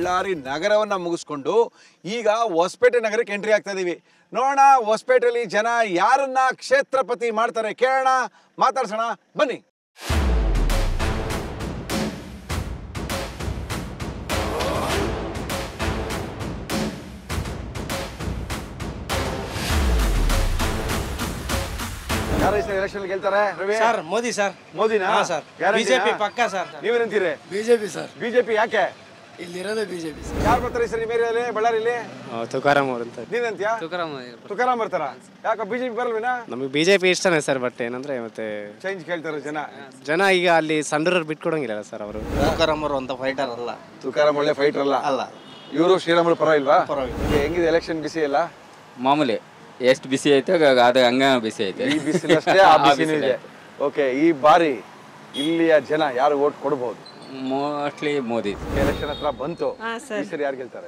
ಬಳ್ಳಾರಿ ನಗರವನ್ನು ಮುಗಿಸ್ಕೊಂಡು ಈಗ ಹೊಸಪೇಟೆ ನಗರಕ್ಕೆ ಎಂಟ್ರಿ ಆಗ್ತಾ ಇದೀವಿ ನೋಡೋಣ ಹೊಸಪೇಟೆಯಲ್ಲಿ ಜನ ಯಾರನ್ನ ಕ್ಷೇತ್ರಪತಿ ಮಾಡ್ತಾರೆ ಕೇಳೋಣ ಮಾತಾಡ್ಸೋಣ ಬನ್ನಿ ಯಾರು ಈ ಎಲೆಕ್ಷನ್ ಗೆಲ್ತಾರೆ ರವಿ ಸರ್ ಮೋದಿ ಸರ್ ಮೋದಿನಾ ಹಾ ಸರ್ ಬಿಜೆಪಿ ಪಕ್ಕ ಸರ್ ನೀವೇನಂತೀರಿ ಬಿಜೆಪಿ ಸರ್ ಬಿಜೆಪಿ ಯಾಕೆ ಇಲ್ಲಿರೋದೇ ಬಿಜೆಪಿ ಸರ್ ಯಾರು ಬರ್ತಾರೆ ಸರ್ ನಿಮ್ಮ ಏರಿಯಾದಲ್ಲಿ ಬಳ್ಳಾರಿಲಿ ತುಕಾರಾಮ್ ಅವ್ರು ಅಂತ ನೀನಂತ್ಯಾ ತುಕಾರಾಮ್ ಬರ್ತಾರ ಯಾಕೆ ಬಿಜೆಪಿ ಬರಲ್ವೇನಾ ನಮಗೆ ಬಿಜೆಪಿ ಇಷ್ಟನೇ ಸರ್ ಬಟ್ ಏನಂದ್ರೆ ಮತ್ತೆ ಚೇಂಜ್ ಕೇಳ್ತಾರೆ ಜನ ಜನ ಈಗ ಅಲ್ಲಿ ಸಂಡೂರಲ್ಲಿ ಬಿಟ್ಕೊಡಂಗಿಲ್ಲ ಸರ್ ಅವರು ತುಕಾರಾಮ್ ಅವರು ಅಂತ ಫೈಟರ್ ಅಲ್ಲ ತುಕಾರಾಮ್ ಒಳ್ಳೆ ಫೈಟರ್ ಅಲ್ಲ ಅಲ್ಲ ಇವರು ಶ್ರೀರಾಮುಲು ಪರ ಇಲ್ವಾ ಹೆಂಗಿದೆ ಎಲೆಕ್ಷನ್ ಬಿಸಿ ಇಲ್ಲ ಮಾಮೂಲಿ ಎಷ್ಟು ಬಿಸಿ ಐತೆ ಅದು ಹಂಗ ಬಿಸಿ ಐತೆ ಈ ಬಿಸಿಲಷ್ಟೇ ಆ ಬಿಸಿನೂ ಇದೆ ಓಕೆ ಈ ಬಾರಿ ಇಲ್ಲಿಯ ಜನ ಯಾರು ಓಟ್ ಕೊಡಬಹುದು ಮೋಸ್ಟ್ಲಿ ಮೋದಿ ಎಲೆಕ್ಷನ್ ಹತ್ರ ಬಂತು ಹಾ, ಸರ್. ಈ ಸರಿ ಯಾರು ಗೆಲ್ತಾರೆ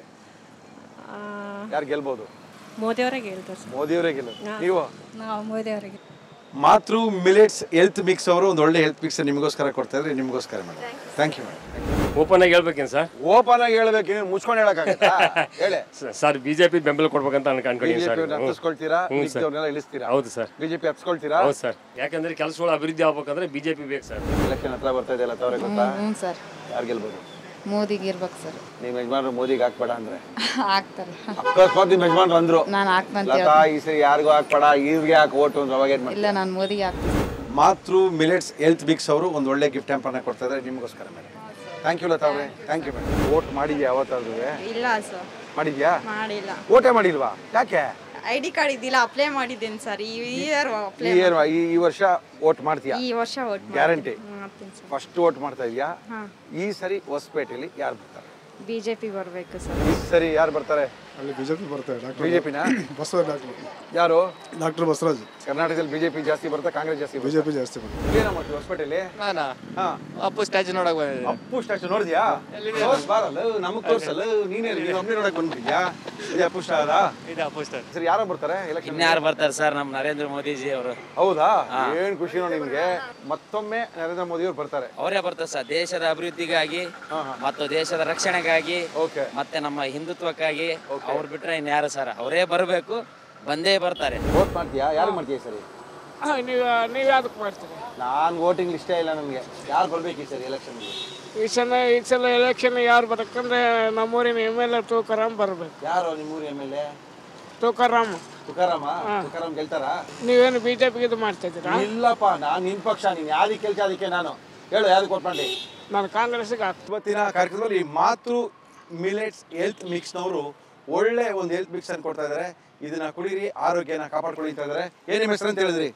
ಯಾರು ಗೆಲ್ಬಹುದು ಮೋದಿಯವರಿಗೆ ಹೇಳ್ತಾರೆ ಸರ್ ಮೋದಿಯವರೇ ಗೆಲ್ಲೋದು ನೀವು ನಾವು ಮೋದಿಯವರಿಗೆ ಮಾತೃ ಮಿಲೆಟ್ಸ್ ಹೆಲ್ತ್ ಮಿಕ್ಸ್ ಅವರು ಒಂದು ಒಳ್ಳೆ ಹೆಲ್ತ್ ಮಿಕ್ಸ್ ನಿಮಗೋಸ್ಕರ ಕೊಡ್ತಾ ಇದ್ರೆ ನಿಮಗೋಸ್ಕರ madam thank you madam open ಆಗಿ ಹೇಳ್ಬೇಕೇನು ಸರ್ ಓಪನ್ ಆಗಿ ಹೇಳ್ಬೇಕು ನೀವು ಮುಚ್ಕೊಂಡು ಹೇಳಕ್ಕಾಗತ್ತಾ ಹೇಳಿ ಸರ್ ಬಿಜೆಪಿ ಬೆಂಬಲ ಕೊಡ್ಬೇಕಂತ ಅನ್ಕ- ಅನ್ಕೊಂಡಿದ್ದೀನಿ ಸರ್ ಬಿಜೆಪಿ ಹತ್ತಿಸ್ಕೊಳ್ತೀರಾ ಮಿಕ್ಕಿದವ್ರನ್ನೆಲ್ಲ ಇಳಿಸ್ತೀರಾ ಹೌದು ಸರ್ ಬಿಜೆಪಿ ಹತ್ಸ್ಕೊಳ್ತೀರಾ ಹೌದು ಸರ್ ಯಾಕಂದ್ರೆ ಕೆಲಸಗಳು ಅಭಿವೃದ್ಧಿ ಆಗ್ಬೇಕಂದ್ರೆ ಬಿಜೆಪಿ ಬೇಕು ಸರ್ ಎಲೆಕ್ಷನ್ ಹತ್ರ ಬರ್ತಾ ಇದೆಯಲ್ಲ ತವರೇ ಗೊತ್ತಾ ಹ್ಞೂ ಸರ್ ಯಾರು ಗೆಲ್ಬೋದು ಮೋದಿಗೆ ಇರ್ಬೇಕು ಸರ್ ನಿಮ್ಮ ಯಜಮಾನರು ಮೋದಿಗೆ ಹಾಕ್ಬೇಡ ಅಂದ್ರೆ ಆಗ್ತಾರೆ ಅಕಸ್ಮಾತ್ ನಿಮ್ಮ ಯಜಮಾನ್ರು ಅಂದ್ರು ನಾನು ಹಾಕ್ತಂತ ಲತಾ ಈ ಸರಿ ಯಾರಿಗೂ ಹಾಕ್ಬೇಡ ಇವ್ರಿಗೆ ಹಾಕಿ ಓಟು ಅಂದ್ರೆ ಅವಾಗ ಏನ್ ಇಲ್ಲ ನಾನು ಮೋದಿಗೆ ಹಾಕ್ತೀನಿ ಮಾತೃ ಮಿಲೆಟ್ಸ್ ಹೆಲ್ತ್ ಮಿಕ್ಸ್ ಅವರು ಒಂದು ಒಳ್ಳೆ ಗಿಫ್ಟ್ ಹ್ಯಾಂಪರ್ನ ಕೊಡ್ತಾ ಇದ್ದಾರೆ ನಿಮಗೋಸ್ಕರ ಮೇಡಮ್ ಥ್ಯಾಂಕ್ ಯು ಲತಾ ಅವರೇ ಥ್ಯಾಂಕ್ ಯು ಮೇಡಮ್ ವೋಟ್ ಮಾಡಿದ್ಯಾ ಯಾವತ್ತಾದ್ರೂ ಇಲ್ಲ ಸರ್ ಮಾಡಿದ್ಯಾ ಮಾಡಿಲ್ಲ ವೋಟೇ ಮಾಡಿಲ್ವಾ ಯಾಕೆ ಐ ಡಿ ಕಾರ್ಡ್ ಇದ್ದಿಲ್ಲ ಅಪ್ಲೈ ಮಾಡಿದ್ದೇನೆ ಸರ್ ಈ ಇಯರ್ ಈ ಅಪ್ಲೈ year ಈ ಈ ವರ್ಷ ವೋಟ್ ಮಾಡ್ತೀಯಾ ಈ ವರ್ಷ vote ಮಾಡ್ತೀನಿ. ಗ್ಯಾರಂಟಿ ಮಾಡ್ತೀನಿ ಸರ್ ಫಸ್ಟ್ ವೋಟ್ ಮಾಡ್ತಾ ಇದೀಯಾ ಹಾ. ಈ ಸರಿ ಹೊಸಪೇಟೆಯಲ್ಲಿ ಯಾರು ಬರ್ತಾರೆ ಬಿಜೆಪಿ ಬರಬೇಕು ಸರ್ ಈ ಸರಿ ಯಾರು ಬರ್ತಾರೆ ಅಲ್ಲಿ ಬಿಜೆಪಿ ಬರ್ತಾರೆ ಡಾಕ್ಟರ್ ಬಿಜೆಪಿನ ಬಸವರಾಜ್ ಡಾಕ್ಟರ್ ಯಾರು ಡಾಕ್ಟರ್ ಬಸವರಾಜ್ ಕರ್ನಾಟಕದಲ್ಲಿ ಬಿಜೆಪಿ ಜಾಸ್ತಿ ಬರ್ತಾ ಕಾಂಗ್ರೆಸ್ ಜಾಸ್ತಿ ಬರ್ತಾ ಬಿಜೆಪಿ ಜಾಸ್ತಿ ಬರ್ತಾರೆ ಏನೋ ಮಾಡ್ತೀವಿ ಹೊಸಪೇಟೆಯಲ್ಲಿ ನಾನಾ ಹಾ ಅಪ್ಪು ಸ್ಟ್ಯಾಚು ನೋಡಕ್ ಬಂದಿದ್ದೆ ಅಪ್ಪು ಸ್ಟ್ಯಾಚು ನೋಡಿದ್ಯಾ ತೋರ್ಸ್ ಬಾರಲ್ಲ ನಮಗ್ ತೋರ್ಸಲ್ಲ ನೀನೇ ನೀನು ಒಮ್ಮೆ ನೋಡಕ್ ಬಂದ್ಬಿದ್ಯಾ ಇದೆ ಅಪ್ಪು ಸ್ಟಾರ ಇದೆ ಅಪ್ಪು ಸ್ಟಾರ್ ಸರಿ ಯಾರೋ ಬರ್ತಾರೆ ಎಲೆಕ್ಷನ್ ಇನ್ಯಾರು ಬರ್ತಾರೆ ಸರ್ ನಮ್ಮ ನರೇಂದ್ರ ಮೋದಿಜಿ ಅವರು ಹೌದಾ ಏನ್ ಖುಷಿನೋ ನಿಮ್ಗೆ ಮತ್ತೊಮ್ಮೆ ನರೇಂದ್ರ ಮೋದಿ ಅವ್ರು ಬರ್ತಾರೆ ಅವರೇ ಬರ್ತಾರೆ ಸರ್ ದೇಶದ ಅಭಿವೃದ್ಧಿಗಾಗಿ ಮತ್ತು ದೇಶದ ರಕ್ಷಣೆಗಾಗಿ ಓಕೆ ಮತ್ತೆ ನಮ್ಮ ಹಿಂದುತ್ವಕ್ಕಾಗಿ ಅವ್ರು ಬಿಟ್ರೆ ಇನ್ಯಾರು ಸರ್ ಅವರೇ ಬರಬೇಕು ಬಂದೇ ಬರ್ತಾರೆ ವೋಟ್ ಮಾಡ್ತೀಯಾ ಯಾರು ಮಾಡ್ತೀಯ ಸರಿ ನೀವು ನೀವು ಯಾವ್ದಕ್ಕೆ ಮಾಡ್ತೀರಿ ನಾನ್ ವೋಟಿಂಗ್ ಇಷ್ಟೇ ಇಲ್ಲ ನಮ್ಗೆ ಯಾರು ಬರ್ಬೇಕು ಈ ಸರಿ ಎಲೆಕ್ಷನ್ ಈ ಸಲ ಈ ಸಲ ಎಲೆಕ್ಷನ್ ಯಾರು ಬರಕಂದ್ರೆ ನಮ್ಮೂರಿನ ಎಮ್ ಎಲ್ ಎ ತೂಕರಾಮ್ ಬರ್ಬೇಕು ಯಾರು ನಿಮ್ಮೂರು M L A Tukaram Tukaram Tukaram ಗೆಲ್ತಾರಾ ನೀವೇನು ಬಿಜೆಪಿಗೆ ಇದು ಮಾಡ್ತಾ ಇದ್ದೀರಾ ಇಲ್ಲಪ್ಪ ನಾನ್ ನಿನ್ ಪಕ್ಷ ನೀನ್ ಯಾವ್ದಕ್ಕೆ ಕೆಲ್ಸ ಅದಕ್ಕೆ ನಾನು ಹೇಳು ಯಾವ್ದು ಕೊಟ್ ಮಾಡಿ ನಾನು ಕಾಂಗ್ರೆಸ್ಗೆ ಹಾಕ್ತೀನಿ ಇವತ್ತಿನ ಕಾರ್ಯಕ್ರಮದಲ್ಲಿ ಮಾತೃ ಮಿಲೆಟ್ಸ್ ಹೆಲ್ತ್ ಮಿಕ್ಸ್ನವರು ಒಳ್ಳೆ ಒಂದು ಹೆಲ್ತ್ ಮಿಕ್ಸ್ ಅನ್ನು ಕೊಡ್ತಾ ಇದ್ದಾರೆ ಇದನ್ನ ಕುಡೀರಿ ಆರೋಗ್ಯನ ಕಾಪಾಡ್ಕೊಳ್ಳಿ ಅಂತ ಇದ್ದಾರೆ ಏನ್ ನಿಮ್ಮ ಹೆಸರು ಅಂತ ಹೇಳಿದ್ರಿ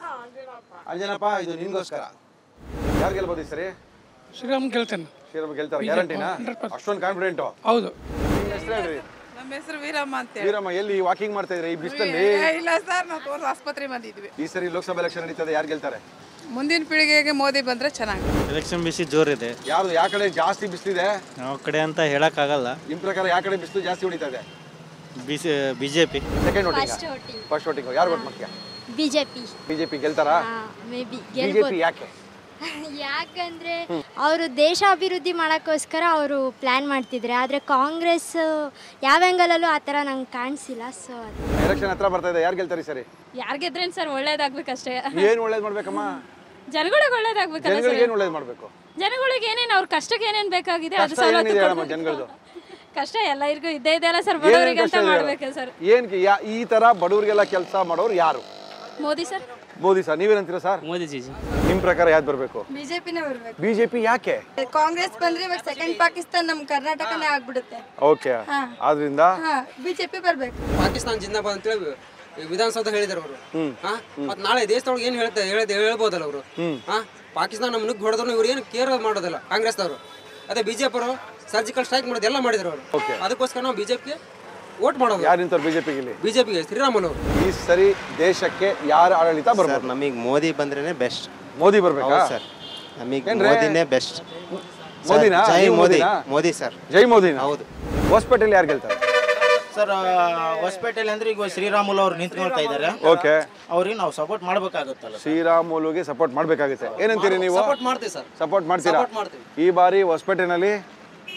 ಅಂಜನಪ್ಪ ಇದು ನಿನ್ಗೋಸ್ಕರ ಯಾರು ಗೆಲ್ಬೋದು ಈ ಸರಿ ಶ್ರೀರಾಮ್ ಗೆಲ್ತೇನೆ ಶ್ರೀರಾಮ್ ಗೆಲ್ತಾರೆ ಗ್ಯಾರಂಟಿನಾ ಅಷ್ಟೊಂದು ಕಾನ್ಫಿಡೆಂಟ್ ಹೌದು ನಿಮ್ಮ ಹೆಸರು ಹೇಳ್ರಿ ನಮ್ಮ ಹೆಸರು ವೀರಮ್ಮ ಅಂತ ವೀರಮ್ಮ ಎಲ್ಲಿ ವಾಕಿಂಗ್ ಮಾಡ್ತಾ ಇದ್ರಿ ಈ ಬಿಸಿಲಲ್ಲಿ ಇಲ್ಲ ಸರ್ ನಾವು ತೋರ್ಸ್ ಆಸ್ಪತ್ರೆ ಬಂದಿದ್ವಿ ಈ ಸರಿ ಲೋಕಸಭಾ ಎಲೆಕ್ಷನ್ ನಡೀತದೆ ಯಾರು ಗೆಲ್ತಾರೆ ಮುಂದಿನ ಪೀಳಿಗೆಗೆ ಮೋದಿ ಬಂದ್ರೆ ಚೆನ್ನಾಗಿ ಎಲೆಕ್ಷನ್ ಬಿಸಿ ಜೋರಿದೆ ಯಾರು ಯಾವ ಕಡೆ ಜಾಸ್ತಿ ಬಿಸಿಲಿದೆ ಯಾವ ಕಡೆ ಅಂತ ಹೇಳಕ್ಕಾಗಲ್ಲ ನಿಮ್ ಪ್ರಕಾರ ಯಾವ ಕಡೆ ಬಿಸಿಲು ಜಾಸ್ತಿ ಹೊಡಿತಾ ಇದೆ ಬಿಸಿ BJP second voting first voting ಯಾರು ವೋಟ್ ಮಾಡ್ತೀಯಾ ಬಿಜೆಪಿ ಬಿಜೆಪಿ ಗೆಲ್ತಾರಾ ಮೇ ಬಿ ಬಿಜೆಪಿ ಯಾಕೆ ಯಾಕಂದ್ರೆ ಅವರು ದೇಶ ಅಭಿವೃದ್ಧಿ ಮಾಡೋಕ್ಕೋಸ್ಕರ ಅವರು ಪ್ಲ್ಯಾನ್ ಮಾಡ್ತಿದ್ರೆ ಆದರೆ ಕಾಂಗ್ರೆಸ್ ಯಾವ ಆ್ಯಂಗಲಲ್ಲೂ ಆ ಥರ ನಂಗೆ ಕಾಣಿಸಿಲ್ಲ ಸೊ ಅದು ಎಲೆಕ್ಷನ್ ಹತ್ರ ಬರ್ತಾ ಇದೆ ಯಾರು ಗೆಲ್ತಾರೆ ಈ ಸರಿ ಯಾರು ಗೆದ್ರೇನು ಸರ್ ಒಳ್ಳೇದಾಗ್ಬೇಕಷ್ಟೇ ಏನ್ ಒಳ್ಳೇದ್ ಮಾಡ್ಬೇಕಮ್ಮ ಜನಗಳಿಗೆ ಒಳ್ಳೇದಾಗ್ಬೇಕಲ್ಲ ಜನಗಳಿಗೆ ಏನ್ ಒಳ್ಳೇದ್ ಮಾಡ್ಬೇಕು ಜನಗಳಿಗೆ ಏನೇನು ಅವ್ರ ಕಷ್ಟಕ್ಕೆ ಏನೇನು ಬೇಕಾಗಿದೆ ಅದು ಕಷ್ಟ ಏನಿದೆ ಹೇಳಮ್ಮ ಜನಗಳದು ಕಷ್ಟ ಎಲ್ಲರಿಗೂ ಇದ್ದೇ ಇದೆಯಲ್ಲ ಸರ್ ಏನ್ ಬಡವರಿಗೆ ಕಷ್ಟ ಅಂತ ಇದೆ ಮಾಡ್ಬೇಕು ಹೇಳು? ಸರ್ ಏನ್ ಕಿ- ಯಾ- ಈ ತರ ಬಡವರಿಗೆಲ್ಲ ಕೆಲಸ ಮಾಡೋರು ಯಾರು ಮೋದಿ ಸರ್ ಮೋದಿ ಸರ್ ನೀವೇನಂತೀರಾ ಸರ್ ಮೋದಿಜಿ ನಿಮ್ ಪ್ರಕಾರ ಯಾವ್ದು ಬರ್ಬೇಕು ಬಿಜೆಪಿನೇ ಬರ್ಬೇಕು ಬಿಜೆಪಿ ಯಾಕೆ ಕಾಂಗ್ರೆಸ್ ಬಂದ್ರೆ ಇವಾಗ ಸೆಕೆಂಡ್ ಪಾಕಿಸ್ತಾನ ನಮ್ ಕರ್ನಾಟಕನೇ ಆಗ್ಬಿಡುತ್ತೆ ಓಕೆ ಆದ್ರಿಂದ ಹಾ ಬಿಜೆಪಿ ಬರ್ಬೇಕು ಪಾಕಿಸ್ತಾನ ಜಿಂದಾಬಾದ್ ಅಂತೇಳಿ ವಿಧಾನಸೌಧ ಹೇಳಿದ್ರು ಅವರು ಹಾ ಮತ್ ನಾಳೆ ದೇಶದೊಳಗೆ ಏನ್ ಹೇಳ್ತಾ ಹೇಳ್ದೆ ಹೇಳ್ಬೋದಲ್ಲ ಅವರು ಹಾ ಪಾಕಿಸ್ತಾನ ನಮ್ಮ ನುಗ್ಗಿ ಹೊಡೆದ್ರು ಇವ್ರು ಏನು ಕೇರ್ ಮಾಡೋದಿಲ್ಲ ಕಾಂಗ್ರೆಸ್ದವರು ಅದೇ ಬಿಜೆಪಿ ಅವರು ಸರ್ಜಿಕಲ್ ಸ್ಟ್ರೈಕ್ ಮಾಡೋದು ಎಲ್ಲ ಮಾಡಿದ್ರು ಅವರು ಅದಕ್ಕೋಸ್ಕರ ನಾವು ಬಿಜೆಪಿಗೆ ವೋಟ್ ಮಾಡೋದು ಯಾರು ನಿಂತವ್ರು ಬಿಜೆಪಿಗೆ ಇಲ್ಲಿ ಬಿಜೆಪಿಗೆ ಶ್ರೀರಾಮುಲು ಅವರು ಈ ಸರಿ ದೇಶಕ್ಕೆ ಯಾರ ಆಡಳಿತ ಬರ್ಬೋದು ನಮಗೆ ಮೋದಿ ಬಂದ್ರೇನೆ ಬೆಸ್ಟ್ ಮೋದಿ ಬರ್ಬೇಕಾ ಸರ್ ನಮಗೆ ಏನ್ರೆ? ಮೋದಿನೇ ಬೆಸ್ಟ್ ಮೋದಿನಾ ಜೈ ನೀವು ಮೋದಿ ಮೋದಿನಾ? ಮೋದಿ ಸರ್ ಜೈ ಮೋದಿನ ಹೌದು ಹೊಸಪೇಟೆಯಲ್ಲಿ ಯಾರು ಗೆಲ್ತಾರೆ ಸರ್ ಹೊಸಪೇಟೆಯಲ್ಲಿ ಅಂದ್ರೆ ಈಗ ಶ್ರೀರಾಮುಲು ಅವ್ರು ನಿಂತ್ಕೊಳ್ತಾ ಇದ್ದಾರೆ ಓಕೆ ಅವ್ರಿಗೆ ನಾವು ಸಪೋರ್ಟ್ ಮಾಡ್ಬೇಕಾಗುತ್ತಲ್ಲ ಶ್ರೀರಾಮುಲುಗೆ ಸಪೋರ್ಟ್ ಮಾಡ್ಬೇಕಾಗುತ್ತೆ ಏನಂತೀರಿ ನೀವು ಸಪೋರ್ಟ್ ಮಾಡ್ತೀವಿ ಸರ್ ಸಪೋರ್ಟ್ ಮಾಡ್ತೀರಾ Support ಮಾಡ್ತೀವಿ. ಈ ಬಾರಿ ಹೊಸಪೇಟೆನಲ್ಲಿ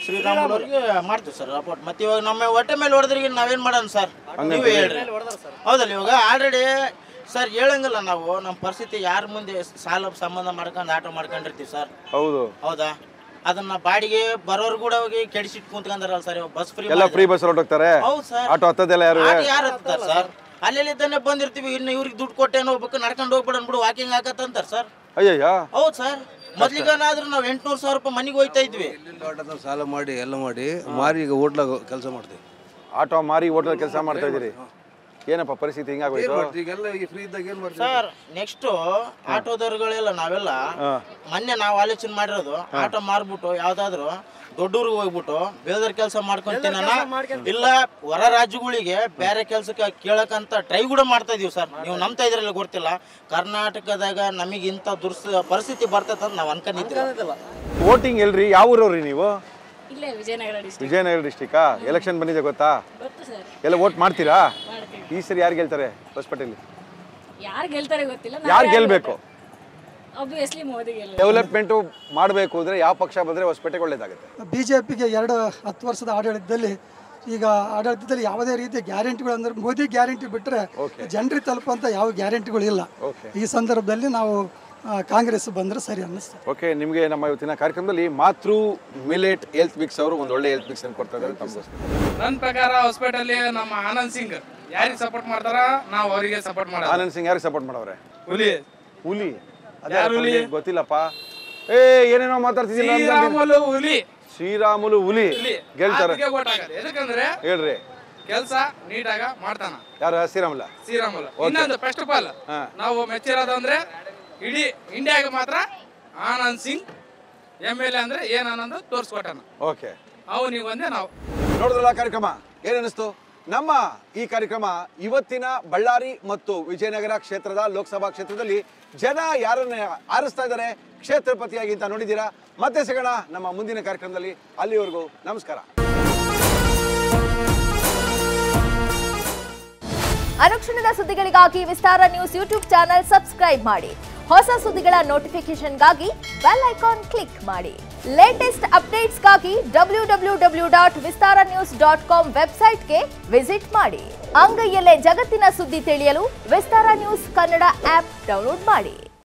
ಶ್ರೀರಾಮುಲವ್ರಿಗೆ ಮಾಡ್ತೀವಿ ಸರ್ ಸಪೋರ್ಟ್ ಮತ್ತೆ ಇವಾಗ ನಮ್ಮ ಹೊಟ್ಟೆ ಮೇಲೆ ಹೊಡೆದ್ರಿಗೆ ನಾವೇನ್ ಮಾಡೋಣ ಸರ್ ನೀವು ಹೇಳ್ರಿ ಹೌದಲ್ಲ ಇವಾಗ ಆಲ್ರೆಡಿ ಸರ್ ಹೇಳಂಗಿಲ್ಲ ನಾವು ನಮ್ಮ ಪರಿಸ್ಥಿತಿ ಯಾರ ಮುಂದೆ ಸಾಲ ಸಂಬಂಧ ಮಾಡ್ಕೊಂಡು ಆಟೋ ಮಾಡ್ಕೊಂಡಿರ್ತೀವಿ ಸರ್ ಹೌದು ಹೌದಾ ಅದನ್ನ ಬಾಡಿಗೆ ಬರೋರು ಕೂಡ ಹೋಗಿ ಕೆಡಿಸಿಟ್ ಕುಂತ್ಕೊಂಡಾರಲ್ಲ ಸರ್ ಬಸ್ ಫ್ರೀ ಎಲ್ಲ ಫ್ರೀ ಬಸ್ ಹೊರಟೋಗ್ತಾರೆ ಹೌದು ಸರ್ ಆಟೋ ಹತ್ತದೆಲ್ಲ ಯಾರು ಯಾರು ಹತ್ತಾರ ಸರ್ ಅಲ್ಲೆಲ್ಲಿದ್ದಾನೆ ಬಂದಿರ್ತೀವಿ ಇನ್ನು ಇವ್ರಿಗೆ ದುಡ್ಡು ಕೊಟ್ಟೇನು ಹೋಗ್ಬೇಕು ನಡ್ಕೊಂಡು ಹೋಗ್ಬಿಡನ್ ಬಿಡು ವಾಕಿಂಗ್ ಹಾಕತ್ತಂತಾರ ಸರ್ ಅಯ್ಯಯ್ಯ ಹೌದು ಸರ್ ಮೊದ್ಲಿಗನಾದ್ರೂ ನಾವು ಎಂಟ್ನೂರು ಸಾವಿರ ರೂಪಾಯಿ ಮನೆಗೆ ಹೋಯ್ತಾ ಇದ್ವಿ ಸಾಲ ಮಾಡಿ ಎಲ್ಲ ಮಾಡಿ ಮಾರಿ ಈಗ ಹೋಟ್ಲಾಗ ಕೆಲಸ ಮಾಡ್ತೀವಿ ಆಟೋ ಮಾರಿ ಹೋಟೆಲ್ ಕೆಲಸ ಮಾಡ್ತಾ ಇದ್ದೀರಿ ಏನಪ್ಪ ಪರಿಸ್ಥಿತಿ ಏನ್ ಹಿಂಗಾಗೋಯ್ತು ಮಾಡ್ತೀವಿ ಈಗೆಲ್ಲ ಈಗ ಫ್ರೀ ಇದ್ದಾಗ ಏನ್ ಮಾಡ್ತೀವಿ ಸರ್ ನೆಕ್ಸ್ಟ್ ಆಟೋದವ್ರುಗಳೆಲ್ಲ ನಾವೆಲ್ಲ ಮೊನ್ನೆ ನಾವು ಆಲೋಚನೆ ಮಾಡಿರೋದು ಆಟೋ ಮಾರ್ಬಿಟ್ಟು ಯಾವ್ದಾದ್ರು ದೊಡ್ಡೂರಿಗೆ ಹೋಗ್ಬಿಟ್ಟು ಬೇದರ್ ಕೆಲಸ ಮಾಡ್ಕೊಂತೀನಿ ಇಲ್ಲ ಹೊರ ರಾಜ್ಯಗಳಿಗೆ ಬೇರೆ ಕೆಲ್ಸಕ್ಕೆ ಕೇಳಕ್ಕಂತ ಟ್ರೈ ಕೂಡ ಮಾಡ್ತಾ ಇದೀವಿ ಸರ್ ನೀವು ನಂಬ್ತಾ ಇದ್ರಲ್ಲ ಗೊತ್ತಿಲ್ಲ ಕರ್ನಾಟಕದಾಗ ನಮಗೆ ಇಂಥ ದುರ್ಸ್ ಪರಿಸ್ಥಿತಿ ಬರ್ತೈತೆ ಅಂತ ನಾವು ಅನ್ಕೊಂಡಿದ್ದೀವಿ ವೋಟಿಂಗ್ ಎಲ್ರಿ ಯಾವ ಊರವ್ರಿ ನೀವು ಇಲ್ಲೇ ವಿಜಯನಗರ ಡಿಸ್ಟ್ರಿಕ್ಟ್ ವಿಜಯನಗರ ಡಿಸ್ಟಿಕಾ ಎಲೆಕ್ಷನ್ ಬಂದಿದೆ ಗೊತ್ತಾ ಗೊತ್ತು ಸರ್ ಎಲ್ಲ ವೋಟ್ ಮಾಡ್ತೀರಾ ಮಾಡ್ತೀವಿ ಈ ಸರಿ ಯಾರು ಗೆಲ್ತಾರೆ ಹೊಸಪೇಟೆಯಲ್ಲಿ ಯಾರು ಗೆಲ್ತಾರೆ ಗೊತ್ತಿಲ್ಲ ಯಾರು ಗೆಲ್ಬೇಕು ಆಬ್ವಿಯಸ್ಲಿ ಮೋದಿ ಗೆಲ್ಲ ಡೆವಲಪ್ಮೆಂಟ್ ಮಾಡಬೇಕು ಅಂದ್ರೆ ಯಾವ ಪಕ್ಷ ಬಂದ್ರೆ ಹೊಸಪೇಟೆಗೆ ಒಳ್ಳೇದಾಗುತ್ತೆ ಬಿ ಜೆ ಪಿಗೆ ಎರಡು ಹತ್ತು ವರ್ಷದ ಆಡಳಿತದಲ್ಲಿ ಈಗ ಆಡಳಿತದಲ್ಲಿ ಯಾವುದೇ ರೀತಿಯ ಗ್ಯಾರಂಟಿಗಳು ಅಂದ್ರೆ ಮೋದಿ ಗ್ಯಾರಂಟಿ ಬಿಟ್ಟರೆ ಜನರಿಗೆ ತಲುಪುವಂಥ ಯಾವ ಗ್ಯಾರಂಟಿಗಳು ಇಲ್ಲ ಈ ಸಂದರ್ಭದಲ್ಲಿ ನಾವು ಆ, ಕಾಂಗ್ರೆಸ್ ಬಂದರೆ ಸರಿ ಅನ್ನಿಸ್ತದೆ ಓಕೆ ನಿಮಗೆ ನಮ್ಮ ಇವತ್ತಿನ ಕಾರ್ಯಕ್ರಮದಲ್ಲಿ ಮಾತೃ ಮಿಲೆಟ್ ಹೆಲ್ತ್ ಮಿಕ್ಸ್ ಅವರು ಒಂದು ಒಳ್ಳೆ ಹೆಲ್ತ್ ಮಿಕ್ಸ್ ಅನ್ನು ಕೊಡ್ತಾ ಇದ್ದಾರೆ ತಮಗೋಸ್ಕರ ನನ್ನ ಪ್ರಕಾರ ಹಾಸ್ಪಿಟಲ್ ನಮ್ಮ ಆನಂದ್ ಸಿಂಗ್ ಯಾರಿಗೆ ಸಪೋರ್ಟ್ ಮಾಡ್ತಾರ ನಾವು ಅವರಿಗೆ ಸಪೋರ್ಟ್ ಮಾಡೋದು ಆನಂದ್ ಸಿಂಗ್ ಯಾರಿಗೆ ಸಪೋರ್ಟ್ ಮಾಡವ್ರೆ ಹುಲಿ ಹುಲಿ ಅದೇ ಯಾರು ಹುಲಿ? ನನಗೆ ಗೊತ್ತಿಲ್ಲಪ್ಪ ಏ ಏನೇನೋ ಮಾತಾಡ್ತಿದ್ದಿಲ್ಲ ಅಂತ ಅಂದಿದ್ದು. ಶ್ರೀರಾಮುಲು ಹುಲಿ ಶ್ರೀರಾಮುಲು ಹುಲಿ ಹುಲಿ ಗೆಲ್ತಾರೆ ಅದಕ್ಕೆ vote ಹಾಕೋದು. ಎದಕ್ಕಂದ್ರೆ ಹೇಳ್ರಿ ಕೆಲಸ ನೀಟಾಗ ಮಾಡ್ತಾನ ಯಾರ ಶ್ರೀರಾಮುಲ ಶ್ರೀರಾಮುಲು Okay. ಇನ್ನೊಂದು ಫಸ್ಟ್ ಆಫ್ ಆಲ್ ಹಾ. ನಾವು ಮೆಚ್ಚಿರೋದು ಅಂದ್ರೆ ಇಡೀ ಇಂಡಿಯಾಗೆ ಮಾತ್ರ Anand Singh M L A ಅಂದ್ರೆ ಏನ್ ಅನ್ನೋದು ತೋರಿಸ್ಕೊಟ್ಟಾನ ಓಕೆ ಅವನಿಗೆ ಒಂದೇ ನಾವು ನೋಡಿದ್ರಲ್ಲ ಕಾರ್ಯಕ್ರಮ ಏನಿಸ್ತು ನಮ್ಮ ಈ ಕಾರ್ಯಕ್ರಮ ಇವತ್ತಿನ ಬಳ್ಳಾರಿ ಮತ್ತು ವಿಜಯನಗರ ಕ್ಷೇತ್ರದ ಲೋಕಸಭಾ ಕ್ಷೇತ್ರದಲ್ಲಿ ಜನ ಯಾರನ್ನ ಆರಿಸ್ತಾ ಇದ್ದಾರೆ ಕ್ಷೇತ್ರಪತಿಯಾಗಿ ಅಂತ ನೋಡಿದ್ದೀರಾ ಮತ್ತೆ ಸಿಗೋಣ ನಮ್ಮ ಮುಂದಿನ ಕಾರ್ಯಕ್ರಮದಲ್ಲಿ ಅಲ್ಲಿವರೆಗೂ ನಮಸ್ಕಾರ ಅನುಕ್ಷಣದ ಸುದ್ದಿಗಳಿಗಾಗಿ Vistara news YouTube channel subscribe ಮಾಡಿ ಹೊಸ ಸುದ್ದಿಗಳ ನೋಟಿಫಿಕೇಶನ್ಗಾಗಿ ಬೆಲ್ ಐಕಾನ್ ಕ್ಲಿಕ್ ಮಾಡಿ ಲೇಟೆಸ್ಟ್ ಅಪ್ಡೇಟ್ಸ್ಗಾಗಿ W W W dot Vistara news dot com ವೆಬ್ಸೈಟ್ಗೆ ವಿಸಿಟ್ ಮಾಡಿ ಅಂಗೈಯಲ್ಲೇ ಜಗತ್ತಿನ ಸುದ್ದಿ ತಿಳಿಯಲು Vistara news Kannada app download ಮಾಡಿ